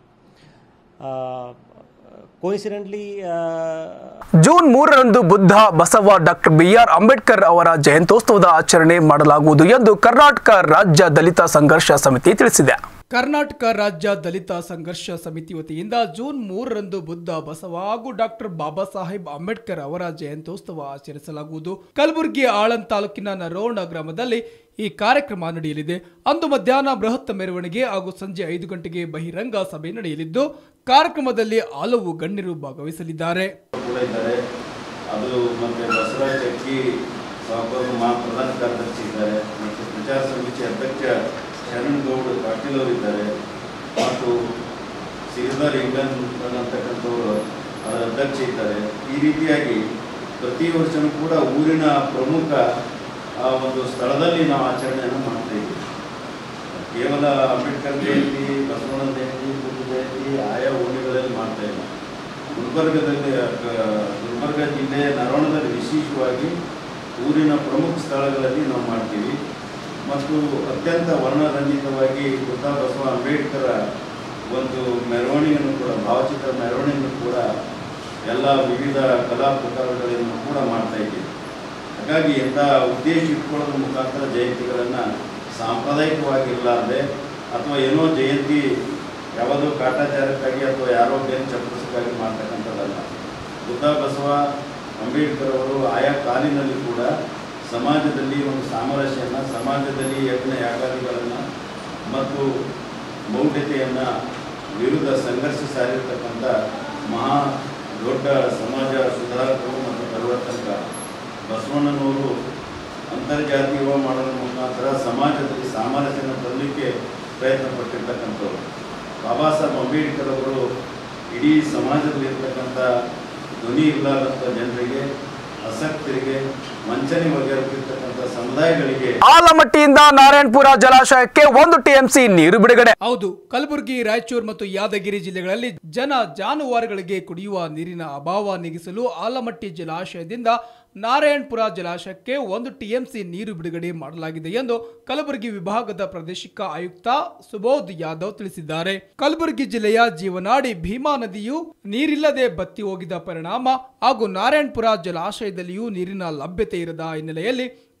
Uh, coincidentally, uh, June ಮೂರರಂದು Buddha Basava doctor BR Ambedkar ಅವರ ಜಯಂತ್ಯೋತ್ಸವದ ಆಚರಣೆ ಮಾಡಲಾಗುವುದು ಎಂದು ಕರ್ನಾಟಕ ರಾಜ್ಯ ದಲಿತ ಸಂಘರ್ಷ ಸಮಿತಿ ತಿಳಿಸಿದೆ ಕರ್ನಾಟಕ ರಾಜ್ಯ ದಲಿತ ಸಂಘರ್ಷ ಸಮಿತಿ ವತಿಯಿಂದ ಜೂನ್ ಮೂರರಂದು ಬುದ್ಧ ಬಸವ ಹಾಗೂ ಡಾಕ್ಟರ್ ಬಾಬಾ ಸಾಹೇಬ್ ಅಂಬೇಡ್ಕರ್ ಅವರ ಜಯಂತ್ಯೋತ್ಸವ ಆಚರಿಸಲಾಗುವುದು ಕಲಬುರಗಿ ಆಳಂದ್ ತಾಲೂಕಿನ ನರೋಣ ಗ್ರಾಮದಲ್ಲಿ ಈ ಕಾರ್ಯಕ್ರಮ ನಡೆಯಲಿದೆ ಅಂದು ಮಧ್ಯಾಹ್ನ ಬೃಹತ್ ಮೆರವಣಿಗೆ ಹಾಗೂ ಸಂಜೆ ಐದು ಗಂಟೆಗೆ ಬಹಿರಂಗ ಸಭೆ ನಡೆಯಲಿದ್ದು ಕಾರ್ಯಕ್ರಮದಲ್ಲಿ ಹಲವು ಗಣ್ಯರು ಭಾಗವಹಿಸಲಿದ್ದಾರೆ ಕೂಡ ಇದ್ದಾರೆ ಅದು ಮತ್ತು ಬಸವರಾಜ್ ಚಕ್ಕಿ ಸಾಹೇಬರು ಮಾ ಪ್ರಧಾನ ಕಾರ್ಯದರ್ಶಿ ಇದ್ದಾರೆ ಮತ್ತು ಪ್ರಚಾರ ಸಮಿತಿ ಅಧ್ಯಕ್ಷ ಶರಣ್ ಗೌಡ್ ಪಾಟೀಲ್ ಅವರು ಇದ್ದಾರೆ ಮತ್ತು ಶ್ರೀಧರ್ ಇಂಗನ್ ಅಂತಕ್ಕಂಥವರು ಅದರ ಅಧ್ಯಕ್ಷ ಇದ್ದಾರೆ ಈ ರೀತಿಯಾಗಿ ಪ್ರತಿ ವರ್ಷವೂ ಕೂಡ ಊರಿನ ಪ್ರಮುಖ ಆ ಒಂದು ಸ್ಥಳದಲ್ಲಿ ನಾವು ಆಚರಣೆಯನ್ನು ಮಾಡ್ತಾ ಇದ್ದೀವಿ ಕೇವಲ ಅಂಬೇಡ್ಕರ್ ಜಯಂತಿ ಬಸವಣ್ಣ ಜಯಂತಿ ಬುದ್ಧ ಜಯಂತಿ ಆಯಾ ಓಣಿಗಳಲ್ಲಿ ಮಾಡ್ತಾ ಇಲ್ಲ ಗುಲ್ಬರ್ಗದಲ್ಲಿ ಅಹ್, ಗುಲ್ಬರ್ಗ ಜಿಲ್ಲೆ ನರವಣದಲ್ಲಿ ವಿಶೇಷವಾಗಿ ಊರಿನ ಪ್ರಮುಖ ಸ್ಥಳಗಳಲ್ಲಿ ನಾವು ಮಾಡ್ತೀವಿ ಮತ್ತು ಅತ್ಯಂತ ವರ್ಣರಂಜಿತವಾಗಿ ಬುದ್ಧ ಬಸವ ಅಂಬೇಡ್ಕರ ಒಂದು ಮೆರವಣಿಗೆಯನ್ನು ಕೂಡ ಭಾವಚಿತ್ರ ಮೆರವಣಿಗೆಯನ್ನು ಕೂಡ ಎಲ್ಲ ವಿವಿಧ ಕಲಾ ಪ್ರಕಾರಗಳನ್ನು ಕೂಡ ಮಾಡ್ತಾ ಇದ್ದೀವಿ ಹಾಗಾಗಿ ಎಂಥ ಉದ್ದೇಶ ಇಟ್ಕೊಳ್ಳೋದ್ರ ಮುಖಾಂತರ ಜಯಂತಿಗಳನ್ನು ಸಾಂಪ್ರದಾಯಿಕವಾಗಿ ಇರಲಾರ್ದೆ ಅಥವಾ ಏನೋ ಜಯಂತಿ ಯಾವುದೋ ಕಾಟಾಚಾರಕ್ಕಾಗಿ ಅಥವಾ ಯಾರೋ ಬೇರೆ ಚಪ್ಪರಿಸಕ್ಕಾಗಿ ಮಾಡ್ತಕ್ಕಂಥದ್ದಲ್ಲ ಬುದ್ಧ ಬಸವ ಅಂಬೇಡ್ಕರ್ ಅವರು ಆಯಾ ಕಾಲಿನಲ್ಲಿ ಕೂಡ ಸಮಾಜದಲ್ಲಿ ಒಂದು ಸಾಮರಸ್ಯವನ್ನು ಸಮಾಜದಲ್ಲಿ ಯಜ್ಞ ಯಾಗಾದಿಗಳನ್ನು ಮತ್ತು ಮೌಢ್ಯತೆಯನ್ನು ವಿರುದ್ಧ ಸಂಘರ್ಷ ಸಾರಿರ್ತಕ್ಕಂಥ ಮಹಾ ದೊಡ್ಡ ಸಮಾಜ ಸುಧಾರಕರು ಮತ್ತು ಪರಿವರ್ತಕ ಬಸವಣ್ಣನವರು ಅಂತರ್ಜಾತೀಯ ಮಾಡೋದ್ರ ಮುಖಾಂತರ ಸಮಾಜದಲ್ಲಿ ಸಾಮರಸ್ಯನ ತರಲಿಕ್ಕೆ ಪ್ರಯತ್ನ ಪಟ್ಟಿರ್ತಕ್ಕಂಥವ್ರು ಬಾಬಾ ಸಾಹೇಬ್ ಅಂಬೇಡ್ಕರ್ ಅವರು ಇಡೀ ಸಮಾಜದಲ್ಲಿರ್ತಕ್ಕಂಥ ಧ್ವನಿ ಇಲ್ಲದಂಥ ಜನರಿಗೆ ಅಸಕ್ತರಿಗೆ ವಂಚನೆ ಬಗೆಹರಿಸಿರ್ತಕ್ಕಂಥ ಸಮುದಾಯಗಳಿಗೆ ಆಲಮಟ್ಟಿಯಿಂದ ನಾರಾಯಣಪುರ ಜಲಾಶಯಕ್ಕೆ ಒಂದು ಟಿಎಂಸಿ ನೀರು ಬಿಡುಗಡೆ ಹೌದು ಕಲಬುರಗಿ ರಾಯಚೂರು ಮತ್ತು ಯಾದಗಿರಿ ಜಿಲ್ಲೆಗಳಲ್ಲಿ ಜನ ಜಾನುವಾರುಗಳಿಗೆ ಕುಡಿಯುವ ನೀರಿನ ಅಭಾವ ನೀಗಿಸಲು ಆಲಮಟ್ಟಿ ಜಲಾಶಯದಿಂದ ನಾರಾಯಣಪುರ ಜಲಾಶಯಕ್ಕೆ ಒಂದು ಟಿಎಂಸಿ ನೀರು ಬಿಡುಗಡೆ ಮಾಡಲಾಗಿದೆ ಎಂದು ಕಲಬುರಗಿ ವಿಭಾಗದ ಪ್ರಾದೇಶಿಕ ಆಯುಕ್ತ ಸುಬೋಧ್ ಯಾದವ್ ತಿಳಿಸಿದ್ದಾರೆ ಕಲಬುರಗಿ ಜಿಲ್ಲೆಯ ಜೀವನಾಡಿ ಭೀಮಾ ನದಿಯು ನೀರಿಲ್ಲದೆ ಬತ್ತಿ ಹೋಗಿದ ಪರಿಣಾಮ ಹಾಗೂ ನಾರಾಯಣಪುರ ಜಲಾಶಯದಲ್ಲಿಯೂ ನೀರಿನ ಲಭ್ಯತೆ ಇರದ ಹಿನ್ನೆಲೆಯಲ್ಲಿ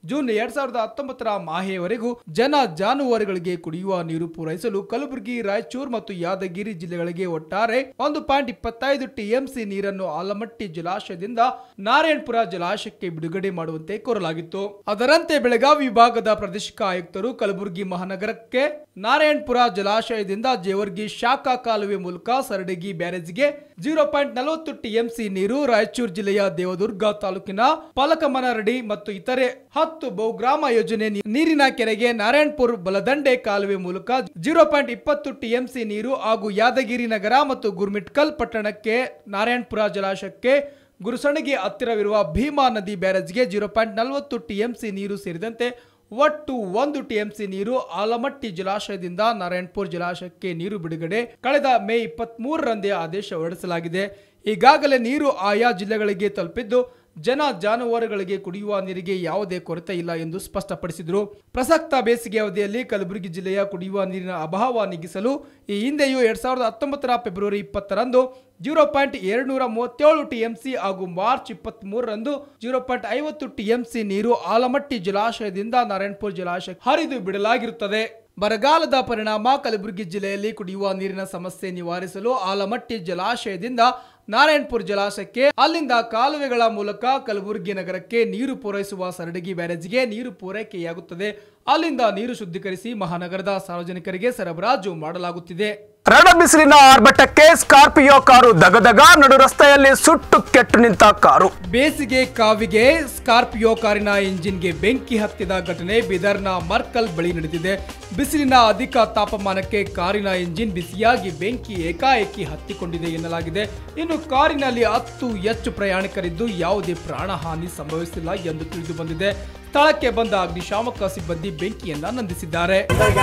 ಜೂನ್ ಎರಡ್ ಸಾವಿರದ ಹತ್ತೊಂಬತ್ತರ ಮಾಹೆಯವರೆಗೂ ಜನ ಜಾನುವಾರುಗಳಿಗೆ ಕುಡಿಯುವ ನೀರು ಪೂರೈಸಲು ಕಲಬುರಗಿ ರಾಯಚೂರು ಮತ್ತು ಯಾದಗಿರಿ ಜಿಲ್ಲೆಗಳಿಗೆ ಒಟ್ಟಾರೆ ಒಂದು ಪಾಯಿಂಟ್ ಇಪ್ಪತ್ತೈದು ಟಿಎಂಸಿ ನೀರನ್ನು ಆಲಮಟ್ಟಿ ಜಲಾಶಯದಿಂದ ನಾರಾಯಣಪುರ ಜಲಾಶಯಕ್ಕೆ ಬಿಡುಗಡೆ ಮಾಡುವಂತೆ ಕೋರಲಾಗಿತ್ತು ಅದರಂತೆ ಬೆಳಗಾವಿ ವಿಭಾಗದ ಪ್ರಾದೇಶಿಕ ಆಯುಕ್ತರು ಕಲಬುರಗಿ ಮಹಾನಗರಕ್ಕೆ ನಾರಾಯಣಪುರ ಜಲಾಶಯದಿಂದ ಜೇವರ್ಗಿ ಶಾಖಾ ಕಾಲುವೆ ಮೂಲಕ ಸರಡಗಿ ಬ್ಯಾರೇಜ್ಗೆ ಜೀರೋ ಪಾಯಿಂಟ್ ನಲವತ್ತು ಟಿಎಂಸಿ ನೀರು ರಾಯಚೂರು ಜಿಲ್ಲೆಯ ದೇವದುರ್ಗ ತಾಲೂಕಿನ ಪಾಲಕಮನರಡಿ ಮತ್ತು ಇತರೆ ಹತ್ತು ಬಹುಗ್ರಾಮ ಯೋಜನೆ ನೀ- ನೀರಿನ ಕೆರೆಗೆ ನಾರಾಯಣಪುರ ಬಲದಂಡೆ ಕಾಲುವೆ ಮೂಲಕ ಜೀರೋ ಪಾಯಿಂಟ್ ಇಪ್ಪತ್ತು ಟಿಎಂಸಿ ನೀರು ಹಾಗೂ ಯಾದಗಿರಿ ನಗರ ಮತ್ತು ಗುರ್ಮಿಟ್ಕಲ್ ಪಟ್ಟಣಕ್ಕೆ ನಾರಾಯಣಪುರ ಜಲಾಶಯಕ್ಕೆ ಗುರುಸಣಗಿ ಹತ್ತಿರವಿರುವ ಭೀಮಾ ನದಿ ಬ್ಯಾರೇಜ್ಗೆ ಜೀರೋ ಪಾಯಿಂಟ್ ನಲವತ್ತು ಟಿಎಂಸಿ ನೀರು ಸೇರಿದಂತೆ ಒಟ್ಟು ಒಂದು ಟಿಎಂಸಿ ನೀರು ಆಲಮಟ್ಟಿ ಜಲಾಶಯದಿಂದ ನಾರಾಯಣಪುರ ಜಲಾಶಯಕ್ಕೆ ನೀರು ಬಿಡುಗಡೆ ಕಳೆದ ಮೇ ಇಪ್ಪತ್ತ್ ಮೂರರಂದೇ ಆದೇಶ ಹೊರಡಿಸಲಾಗಿದೆ ಈಗಾಗಲೇ ನೀರು ಆಯಾ ಜಿಲ್ಲೆಗಳಿಗೆ ತಲುಪಿದ್ದು ಜನ ಜಾನುವಾರುಗಳಿಗೆ ಕುಡಿಯುವ ನೀರಿಗೆ ಯಾವುದೇ ಕೊರತೆ ಇಲ್ಲ ಎಂದು ಸ್ಪಷ್ಟಪಡಿಸಿದರು ಪ್ರಸಕ್ತ ಬೇಸಿಗೆ ಅವಧಿಯಲ್ಲಿ ಕಲಬುರಗಿ ಜಿಲ್ಲೆಯ ಕುಡಿಯುವ ನೀರಿನ ಅಭಾವ ನೀಗಿಸಲು ಈ ಹಿಂದೆಯೂ ಎರಡ್ ಸಾವಿರದ ಹತ್ತೊಂಬತ್ತರ ಫೆಬ್ರವರಿ ಇಪ್ಪತ್ತರಂದು ಜೀರೋ ಪಾಯಿಂಟ್ ಎರಡು ನೂರ ಮೂವತ್ತೇಳು ಟಿಎಂಸಿ ಹಾಗೂ ಮಾರ್ಚ್ ಇಪ್ಪತ್ತ್ ಮೂರರಂದು ಜೀರೋ ಪಾಯಿಂಟ್ ಐವತ್ತು ಟಿಎಂಸಿ ನೀರು ಆಲಮಟ್ಟಿ ಜಲಾಶಯದಿಂದ ನಾರಾಯಣಪುರ ಜಲಾಶಯ ಹರಿದು ಬಿಡಲಾಗಿರುತ್ತದೆ ಬರಗಾಲದ ಪರಿಣಾಮ ಕಲಬುರಗಿ ಜಿಲ್ಲೆಯಲ್ಲಿ ಕುಡಿಯುವ ನೀರಿನ ಸಮಸ್ಯೆ ನಿವಾರಿಸಲು ಆಲಮಟ್ಟಿ ಜಲಾಶಯದಿಂದ ನಾರಾಯಣಪುರ ಜಲಾಶಯಕ್ಕೆ ಅಲ್ಲಿಂದ ಕಾಲುವೆಗಳ ಮೂಲಕ ಕಲಬುರಗಿ ನಗರಕ್ಕೆ ನೀರು ಪೂರೈಸುವ ಸರಡಗಿ ಬ್ಯಾರೇಜ್ಗೆ ನೀರು ಪೂರೈಕೆಯಾಗುತ್ತದೆ ಅಲ್ಲಿಂದ ನೀರು ಶುದ್ಧೀಕರಿಸಿ ಮಹಾನಗರದ ಸಾರ್ವಜನಿಕರಿಗೆ ಸರಬರಾಜು ಮಾಡಲಾಗುತ್ತಿದೆ ರಣ ಬಿಸಿಲಿನ ಆರ್ಭಟಕ್ಕೆ ಸ್ಕಾರ್ಪಿಯೋ ಕಾರು ದಗದಗ ನಡು ರಸ್ತೆಯಲ್ಲಿ ಸುಟ್ಟು ಕೆಟ್ಟು ನಿಂತ ಕಾರು ಬೇಸಿಗೆ ಕಾವಿಗೆ ಸ್ಕಾರ್ಪಿಯೋ ಕಾರಿನ ಇಂಜಿನ್ಗೆ ಬೆಂಕಿ ಹತ್ತಿದ ಘಟನೆ ಬೀದರ್ನ ಮರ್ಕಲ್ ಬಳಿ ನಡೆದಿದೆ ಬಿಸಿಲಿನ ಅಧಿಕ ತಾಪಮಾನಕ್ಕೆ ಕಾರಿನ ಇಂಜಿನ್ ಬಿಸಿಯಾಗಿ ಬೆಂಕಿ ಏಕಾಏಕಿ ಹತ್ತಿಕೊಂಡಿದೆ ಎನ್ನಲಾಗಿದೆ ಇನ್ನು ಕಾರಿನಲ್ಲಿ ಹತ್ತು ಹೆಚ್ಚು ಪ್ರಯಾಣಿಕರಿದ್ದು ಯಾವುದೇ ಪ್ರಾಣಹಾನಿ ಸಂಭವಿಸಿಲ್ಲ ಎಂದು ತಿಳಿದು ಬಂದಿದೆ ಸ್ಥಳಕ್ಕೆ ಬಂದ ಅಗ್ನಿಶಾಮಕ ಸಿಬ್ಬಂದಿ ಬೆಂಕಿಯನ್ನ ನಂದಿಸಿದ್ದಾರೆ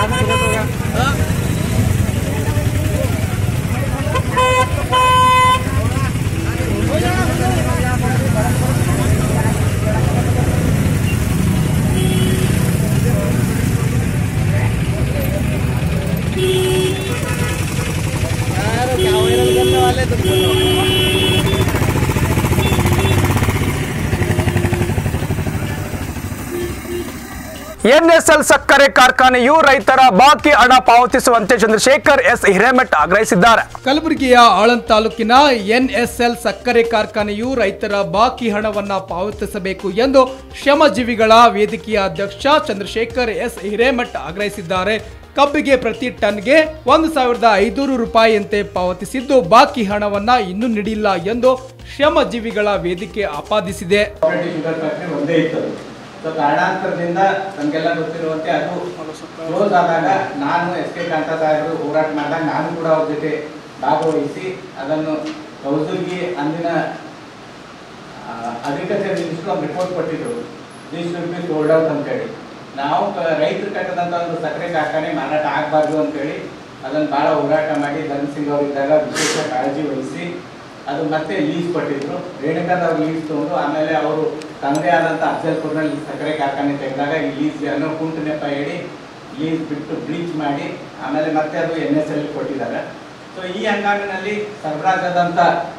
ಎನ್ಎಸ್ಎಲ್ ಸಕ್ಕರೆ ಕಾರ್ಖಾನೆಯು ರೈತರ ಬಾಕಿ ಹಣ ಪಾವತಿಸುವಂತೆ ಚಂದ್ರಶೇಖರ್ ಎಸ್ ಹಿರೇಮಠ್ ಆಗ್ರಹಿಸಿದ್ದಾರೆ ಕಲಬುರಗಿಯ ಆಳಂದ್ ತಾಲೂಕಿನ ಎನ್ಎಸ್ಎಲ್ ಸಕ್ಕರೆ ಕಾರ್ಖಾನೆಯು ರೈತರ ಬಾಕಿ ಹಣವನ್ನ ಪಾವತಿಸಬೇಕು ಎಂದು ಶ್ರಮಜೀವಿಗಳ ವೇದಿಕೆಯ ಅಧ್ಯಕ್ಷ ಚಂದ್ರಶೇಖರ್ ಎಸ್ ಹಿರೇಮಠ್ ಆಗ್ರಹಿಸಿದ್ದಾರೆ ಕಬ್ಬಿಗೆ ಪ್ರತಿ ಟನ್ಗೆ ಒಂದು ಸಾವಿರದ ಐನೂರು ರೂಪಾಯಿಯಂತೆ ಪಾವತಿಸಿದ್ದು ಬಾಕಿ ಹಣವನ್ನ ಇನ್ನೂ ನೀಡಿಲ್ಲ ಎಂದು ಶ್ರಮಜೀವಿಗಳ ವೇದಿಕೆ ಆಪಾದಿಸಿದೆ ಕೋಆಪರೇಟಿವ್ ಶುಗರ್ ಫ್ಯಾಕ್ಟ್ರಿ ಒಂದೇ ಇತ್ತು ಸೊ ಕಾರಣಾಂತರದಿಂದ ನಮಗೆಲ್ಲ ಗೊತ್ತಿರುವಂತೆ ಅದು ಕ್ಲೋಸ್ ಆದಾಗ ನಾನು ಎಸ್ ಕೆ ಕಾಂತ ಸಾಹೇಬರು ಹೋರಾಟ ಮಾಡಿದಾಗ ನಾನು ಕೂಡ ಅವ್ರ ಜೊತೆ ಭಾಗವಹಿಸಿ ಅದನ್ನು ಕೌಸಲ್ಗಿ ಅಂದಿನ ಅಗ್ರಿಕಲ್ಚರ್ ಮಿನಿಸ್ಟ್ರು ಒಂದು ರಿಪೋರ್ಟ್ ಕೊಟ್ಟಿದ್ರು this should be sold out ಅಂತೇಳಿ ನಾವು ಕ- ರೈತರು ಕಟ್ಟದಂಥ ಒಂದು ಸಕ್ಕರೆ ಕಾರ್ಖಾನೆ ಮಾರಾಟ ಆಗಬಾರ್ದು ಅಂತೇಳಿ ಅದನ್ನು ಭಾಳ ಹೋರಾಟ ಮಾಡಿ ಧರ್ಮಸಿಂಗ್ ಅವರಿದ್ದಾಗ ವಿಶೇಷ ಕಾಳಜಿ ವಹಿಸಿ ಅದು ಮತ್ತೆ ಲೀಸ್ ಕೊಟ್ಟಿದ್ರು ರೇಣುಕಾದವ್ರು ಲೀಸ್ ತಗೊಂಡು ಆಮೇಲೆ ಅವರು ತಮ್ಮದೇ ಆದಂಥ ಅಫ್ಜಲ್ಪುರ್ನಲ್ಲಿ ಸಕ್ಕರೆ ಕಾರ್ಖಾನೆ ತೆಗೆದಾಗ ಈ ಲೀಸ್ ಅನ್ನೋ ಕುಂಟು ನೆಪ ಹೇಳಿ ಲೀಸ್ ಬಿಟ್ಟು ಬ್ಲೀಚ್ ಮಾಡಿ ಆಮೇಲೆ ಮತ್ತೆ ಅದು ಎನ್ ಎಸ್ ಎಲ್ ಕೊಟ್ಟಿದ್ದಾರೆ ಸೊ ಈ ಹಂಗಾಮಿನಲ್ಲಿ ಸರಬರಾಜಾದಂಥ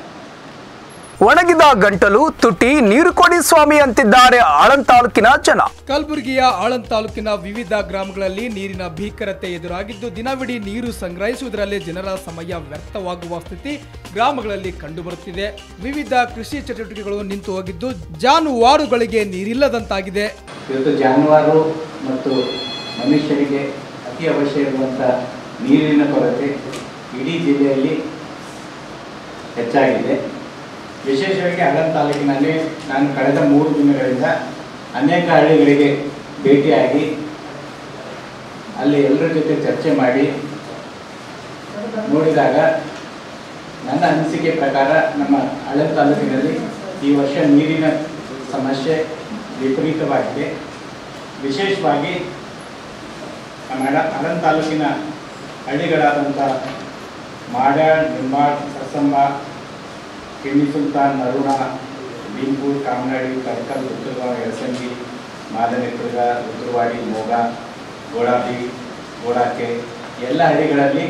ಒಣಗಿದ ಗಂಟಲು ತುಟಿ ನೀರು ಕೊಡಿ ಸ್ವಾಮಿ ಅಂತಿದ್ದಾರೆ ಆಳಂದ್ ತಾಲೂಕಿನ ಜನ ಕಲಬುರಗಿಯ ಆಳಂದ್ ತಾಲೂಕಿನ ವಿವಿಧ ಗ್ರಾಮಗಳಲ್ಲಿ ನೀರಿನ ಭೀಕರತೆ ಎದುರಾಗಿದ್ದು ದಿನವಿಡೀ ನೀರು ಸಂಗ್ರಹಿಸುವುದರಲ್ಲೇ ಜನರ ಸಮಯ ವ್ಯರ್ಥವಾಗುವ ಸ್ಥಿತಿ ಗ್ರಾಮಗಳಲ್ಲಿ ಕಂಡುಬರುತ್ತಿದೆ ವಿವಿಧ ಕೃಷಿ ಚಟುವಟಿಕೆಗಳು ನಿಂತು ಹೋಗಿದ್ದು ಜಾನುವಾರುಗಳಿಗೆ ನೀರಿಲ್ಲದಂತಾಗಿದೆ ಇವತ್ತು ಜಾನುವಾರು ಮತ್ತು ಮನುಷ್ಯರಿಗೆ ಅತಿ ಅವಶ್ಯ ಇರುವಂಥ ನೀರಿನ ಕೊರತೆ ಇಡೀ ಜಿಲ್ಲೆಯಲ್ಲಿ ಹೆಚ್ಚಾಗಿದೆ ವಿಶೇಷವಾಗಿ ಹಳನ್ ತಾಲೂಕಿನಲ್ಲಿ ನಾನು ಕಳೆದ ಮೂರು ದಿನಗಳಿಂದ ಅನೇಕ ಹಳ್ಳಿಗಳಿಗೆ ಭೇಟಿಯಾಗಿ ಅಲ್ಲಿ ಎಲ್ಲರ ಜೊತೆ ಚರ್ಚೆ ಮಾಡಿ ನೋಡಿದಾಗ ನನ್ನ ಅನಿಸಿಕೆ ಪ್ರಕಾರ ನಮ್ಮ ಹಳನ್ ತಾಲೂಕಿನಲ್ಲಿ ಈ ವರ್ಷ ನೀರಿನ ಸಮಸ್ಯೆ ವಿಪರೀತವಾಗಿದೆ ವಿಶೇಷವಾಗಿ ನಮ್ಮ ಹಳ ಹಳನ್ ತಾಲೂಕಿನ ಹಳ್ಳಿಗಳಾದಂಥ ಮಾಡ್ಯಾಳ್ ನಿಂಬಾಳ್ ಸಸಂಬ ಕಿಣ್ಣಿ ಸುಲ್ತಾನ್ ನರುಣ ಬೀನ್ಪುರ್ ಕಾಮನಾಡಿ ಕರ್ಕಲ್ ಉತ್ತರಗಾಂವ್ ಯಳಸಂಗಿ ಮಾದನೆಪುರ್ಗ ಉತ್ತರವಾಡಿ ಮೋಗ ಗೋಡಾಬಿ ಗೋಡಾಕೆ ಎಲ್ಲ ಹಳ್ಳಿಗಳಲ್ಲಿ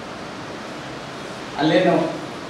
ಅಲ್ಲೇನು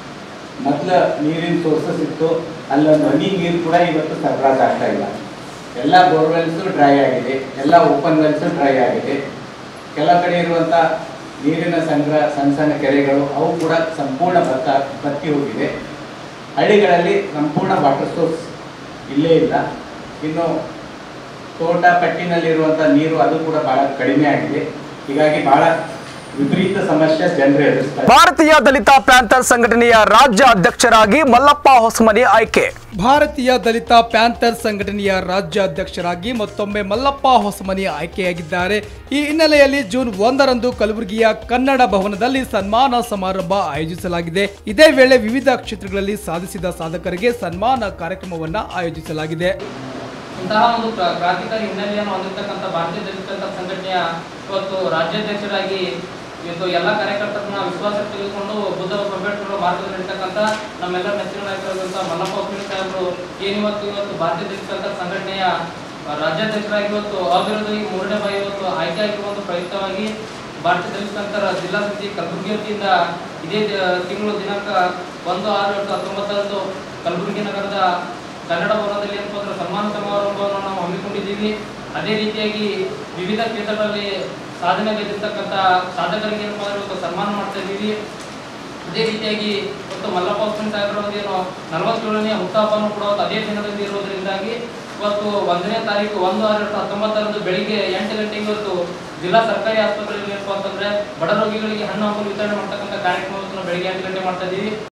ಮೊದಲ ನೀರಿನ ಸೋರ್ಸಸ್ ಇತ್ತು ಅಲ್ಲೊಂದು ಹನಿ ನೀರು ಕೂಡ ಇವತ್ತು ಸರಬರಾಜು ಆಗ್ತಾ ಇಲ್ಲ ಎಲ್ಲ ಬೋರ್ವೆಲ್ಸು ಡ್ರೈ ಆಗಿದೆ ಎಲ್ಲ ಓಪನ್ ವೆಲ್ಸು ಡ್ರೈ ಆಗಿದೆ ಕೆಲ ಕಡೆ ಇರುವಂಥ ನೀರಿನ ಸಂಗ್ರಹ ಸಣ್ಣ ಸಣ್ಣ ಕೆರೆಗಳು ಅವು ಕೂಡ ಸಂಪೂರ್ಣ ಬತ್ತ ಬತ್ತಿ ಹೋಗಿದೆ ಹಳ್ಳಿಗಳಲ್ಲಿ ಸಂಪೂರ್ಣ ವಾಟರ್ ಸೋರ್ಸ್ ಇಲ್ಲೇ ಇಲ್ಲ ಇನ್ನು ತೋಟ ಪಟ್ಟಿನಲ್ಲಿರುವಂಥ ನೀರು ಅದು ಕೂಡ ಬಹಳ ಕಡಿಮೆ ಆಗಿದೆ ಹೀಗಾಗಿ ಬಹಳ ವಿಪರೀತ ಸಮಸ್ಯೆ ಜನರು ಎದುರಿಸ್ತಾರೆ ಭಾರತೀಯ ದಲಿತ ಪ್ಯಾಂಥರ್ ಸಂಘಟನೆಯ ರಾಜ್ಯ ಅಧ್ಯಕ್ಷರಾಗಿ ಮಲ್ಲಪ್ಪ ಹೊಸಮನಿ ಆಯ್ಕೆ ಭಾರತೀಯ ದಲಿತ ಪ್ಯಾಂಥರ್ ಸಂಘಟನೆಯ ರಾಜ್ಯ ಅಧ್ಯಕ್ಷರಾಗಿ ಮತ್ತೊಮ್ಮೆ ಮಲ್ಲಪ್ಪ ಹೊಸಮನಿ ಆಯ್ಕೆಯಾಗಿದ್ದಾರೆ ಈ ಹಿನ್ನೆಲೆಯಲ್ಲಿ ಜೂನ್ ಒಂದರಂದು ಕಲಬುರಗಿಯ ಕನ್ನಡ ಭವನದಲ್ಲಿ ಸನ್ಮಾನ ಸಮಾರಂಭ ಆಯೋಜಿಸಲಾಗಿದೆ ಇದೇ ವೇಳೆ ವಿವಿಧ ಕ್ಷೇತ್ರಗಳಲ್ಲಿ ಸಾಧಿಸಿದ ಸಾಧಕರಿಗೆ ಸನ್ಮಾನ ಕಾರ್ಯಕ್ರಮವನ್ನ ಆಯೋಜಿಸಲಾಗಿದೆ ಇಂತಹ ಒಂದು ಕ್ರಾ- ಕ್ರಾಂತಿಕಾರಿ ಹಿನ್ನೆಲೆಯನ್ನು ಹೊಂದಿರತಕ್ಕಂಥ ಭಾರತೀಯ ದಲಿತ ಸಂಘಟನೆಯ ಇವತ್ತು ರಾಜ್ಯಾಧ್ಯಕ್ಷರಾಗಿ ಇವತ್ತು ಎಲ್ಲ ಕಾರ್ಯಕರ್ತರನ್ನ ವಿಶ್ವಾಸ ತೆಗೆದುಕೊಂಡು ಬುದ್ಧ ಅಂಬೇಡ್ಕರ್ ಮಾರ್ಗದಲ್ಲಿ ಇರ್ತಕ್ಕಂಥ ನಮ್ಮೆಲ್ಲ ನೆಚ್ಚಿನ ನಾಯಕರಾದಂಥ ಮಲ್ಲಪ್ಪ ಹುಸ್ಮಿ ಸಾಹೇಬರು ಏನಿವತ್ತು ಇವತ್ತು ಭಾರತೀಯ ದಲಿತ ಸಂಘಟನೆಯ ರಾಜ್ಯಾಧ್ಯಕ್ಷರಾಗಿ ಇವತ್ತು ಅವಿರೋಧಿ ಮೂರನೇ ಬಾರಿ ಇವತ್ತು ಆಯ್ಕೆ ಆಗಿರುವ ಒಂದು ಪ್ರಯುಕ್ತವಾಗಿ ಭಾರತೀಯ ದಲಿತ ಸಂಘರ ಜಿಲ್ಲಾ ಸಮಿತಿ ಕಲಬುರಗಿ ವತಿಯಿಂದ ಇದೇ ದ- ತಿಂಗಳು ದಿನಾಂಕ ಒಂದು ಆರು ಎರಡು ಸಾವಿರದ ಹತ್ತೊಂಬತ್ತರಂದು ಕಲಬುರಗಿ ನಗರದ ಕನ್ನಡ ಭವನದಲ್ಲಿ ಏನಪ್ಪ ಅಂದ್ರೆ ಸನ್ಮಾನ ಸಮಾರಂಭವನ್ನು ನಾವು ಹಮ್ಮಿಕೊಂಡಿದ್ದೀವಿ ಅದೇ ರೀತಿಯಾಗಿ ವಿವಿಧ ಕ್ಷೇತ್ರಗಳಲ್ಲಿ ಸಾಧನೆ ಗೈದಿರ್ತಕ್ಕಂಥ ಸಾಧಕರಿಗೆ ಏನಪ್ಪ ಅಂದ್ರೆ ಇವತ್ತು ಸನ್ಮಾನ ಮಾಡ್ತಾ ಇದ್ದೀವಿ ಅದೇ ರೀತಿಯಾಗಿ ಇವತ್ತು ಮಲ್ಲಪ್ಪ ಹುಸ್ಮನ್ ಸಾಹೇಬ್ರವರಿಗೆ ಏನು ನಲವತ್ತೇಳನೇ ಹುಟ್ಟುಹಬ್ಬನೂ ಕೂಡ ಇವತ್ತು ಅದೇ ದಿನದಲ್ಲಿ ಇರೋದ್ರಿಂದಾಗಿ ಇವತ್ತು ಒಂದನೇ ತಾರೀಕು ಒಂದು ಆರು ಎರಡು ಹತ್ತೊಂಬತ್ತರಂದು ಬೆಳಿಗ್ಗೆ ಎಂಟು ಗಂಟೆಗೆ ಇವತ್ತು ಜಿಲ್ಲಾ ಸರ್ಕಾರಿ ಆಸ್ಪತ್ರೆಯಲ್ಲಿ ಏನಪ್ಪ ಅಂತಂದ್ರೆ ಬಡ ರೋಗಿಗಳಿಗೆ ಹಣ್ಣು ಹಂಪಲು ವಿತರಣೆ ಮಾಡ್ತಕ್ಕಂಥ ಕಾರ್ಯಕ್ರಮವನ್ನು ಬೆಳಿಗ್ಗೆ ಎಂಟು ಗಂಟೆ ಮಾಡ್ತಾ ಇದ್ದೀವಿ